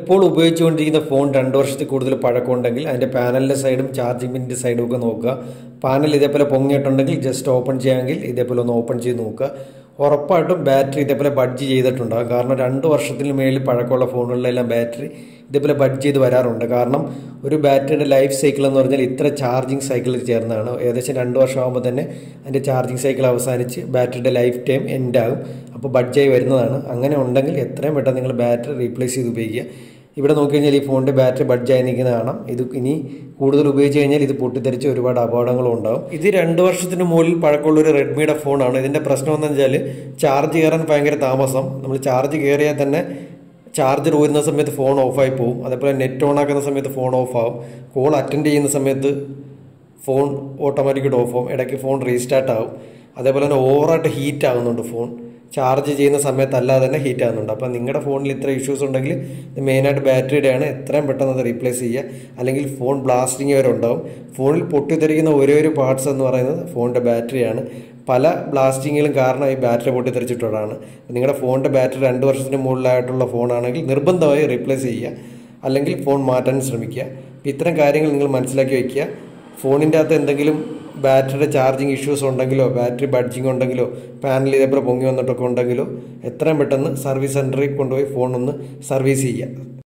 ഇപ്പോൾ ഉപയോഗിച്ചുകൊണ്ടിരിക്കുന്ന ഫോൺ രണ്ട് വർഷത്തിൽ കൂടുതൽ പഴക്കമുണ്ടെങ്കിൽ അതിൻ്റെ പാനലിൻ്റെ സൈഡും ചാർജിങ് പിന്നിൻ്റെ സൈഡും ഒക്കെ നോക്കുക പാനൽ ഇതേപോലെ പൊങ്ങിയിട്ടുണ്ടെങ്കിൽ ജസ്റ്റ് ഓപ്പൺ ചെയ്യാമെങ്കിൽ ഇതേപോലെ ഒന്ന് ഓപ്പൺ ചെയ്ത് നോക്കുക ഉറപ്പായിട്ടും ബാറ്ററി ഇതേപോലെ ബഡ്ജ് ചെയ്തിട്ടുണ്ടാകും കാരണം രണ്ട് വർഷത്തിന് മേളിൽ പഴക്കമുള്ള ഫോണുകളിലെല്ലാം ബാറ്ററി ഇതേപോലെ ബഡ്ജ് ചെയ്ത് വരാറുണ്ട് കാരണം ഒരു ബാറ്ററിയുടെ ലൈഫ് സൈക്കിൾ എന്ന് പറഞ്ഞാൽ ഇത്ര ചാർജിങ് സൈക്കിളിൽ ചേർന്നതാണ് ഏകദേശം രണ്ട് വർഷമാകുമ്പോൾ തന്നെ അതിൻ്റെ ചാർജിങ് സൈക്കിൾ അവസാനിച്ച് ബാറ്ററിയുടെ ലൈഫ് ടൈം എൻഡ് ആകും അപ്പോൾ ബഡ്ജായി വരുന്നതാണ് അങ്ങനെ ഉണ്ടെങ്കിൽ എത്രയും പെട്ടെന്ന് നിങ്ങൾ ബാറ്ററി റീപ്ലേസ് ചെയ്ത് ഉപയോഗിക്കുക ഇവിടെ നോക്കിക്കഴിഞ്ഞാൽ ഈ ഫോണിൻ്റെ ബാറ്ററി ബഡ്ജായി നിൽക്കുന്ന കാണാം ഇത് ഇനി കൂടുതൽ ഉപയോഗിച്ച് കഴിഞ്ഞാൽ ഇത് പൊട്ടിത്തെറിച്ച് ഒരുപാട് അപകടങ്ങളും ഉണ്ടാവും ഇത് രണ്ട് വർഷത്തിന് മുകളിൽ പഴക്കമുള്ള ഒരു റെഡ്മിയുടെ ഫോണാണ് ഇതിൻ്റെ പ്രശ്നം എന്ന് വെച്ചാൽ ചാർജ് കയറാൻ ഭയങ്കര താമസം നമ്മൾ ചാർജ് കയറിയാൽ തന്നെ ചാർജർ ഊരുന്ന സമയത്ത് ഫോൺ ഓഫായി പോകും അതേപോലെ നെറ്റ് ഓൺ ആക്കുന്ന സമയത്ത് ഫോൺ ഓഫ് ആവും കോൾ അറ്റൻഡ് ചെയ്യുന്ന സമയത്ത് ഫോൺ ഓട്ടോമാറ്റിക്കായിട്ട് ഓഫ് ആവും ഇടയ്ക്ക് ഫോൺ റീസ്റ്റാർട്ട് ആവും അതേപോലെ തന്നെ ഓവറായിട്ട് ഹീറ്റ് ആകുന്നുണ്ട് ഫോൺ ചാർജ് ചെയ്യുന്ന സമയത്ത് അല്ലാതെ തന്നെ ഹീറ്റ് ആകുന്നുണ്ട് അപ്പോൾ നിങ്ങളുടെ ഫോണിൽ ഇത്ര ഇഷ്യൂസ് ഉണ്ടെങ്കിൽ ഇത് മെയിനായിട്ട് ബാറ്ററിയുടെയാണ് എത്രയും പെട്ടെന്ന് അത് റീപ്ലേസ് ചെയ്യുക അല്ലെങ്കിൽ ഫോൺ ബ്ലാസ്റ്റിങ് വരെ ഉണ്ടാവും ഫോണിൽ പൊട്ടിത്തെറിക്കുന്ന ഒരേ ഒരു പാർട്സ് എന്ന് പറയുന്നത് ഫോണിൻ്റെ ബാറ്ററിയാണ് പല ബ്ലാസ്റ്റിങ്ങുകളും കാരണം ഈ ബാറ്ററി പൊട്ടിത്തെറിച്ചിട്ടുള്ളതാണ് നിങ്ങളുടെ ഫോണിൻ്റെ ബാറ്ററി രണ്ട് വർഷത്തിന് മുകളിലായിട്ടുള്ള ഫോണാണെങ്കിൽ നിർബന്ധമായി റീപ്ലേസ് ചെയ്യുക അല്ലെങ്കിൽ ഫോൺ മാറ്റാൻ ശ്രമിക്കുക അപ്പോൾ ഇത്തരം കാര്യങ്ങൾ നിങ്ങൾ മനസ്സിലാക്കി വയ്ക്കുക ഫോണിൻ്റെ അകത്ത് എന്തെങ്കിലും ബാറ്ററിയുടെ ചാർജിങ് ഇഷ്യൂസ് ഉണ്ടെങ്കിലോ ബാറ്ററി ബഡ്ജിങ് ഉണ്ടെങ്കിലോ പാനൽ ഇതേപോലെ പൊങ്ങി വന്നിട്ടൊക്കെ ഉണ്ടെങ്കിലോ എത്രയും പെട്ടെന്ന് സർവീസ് സെൻറ്ററിൽ കൊണ്ടുപോയി ഫോൺ ഒന്ന് സർവീസ് ചെയ്യുക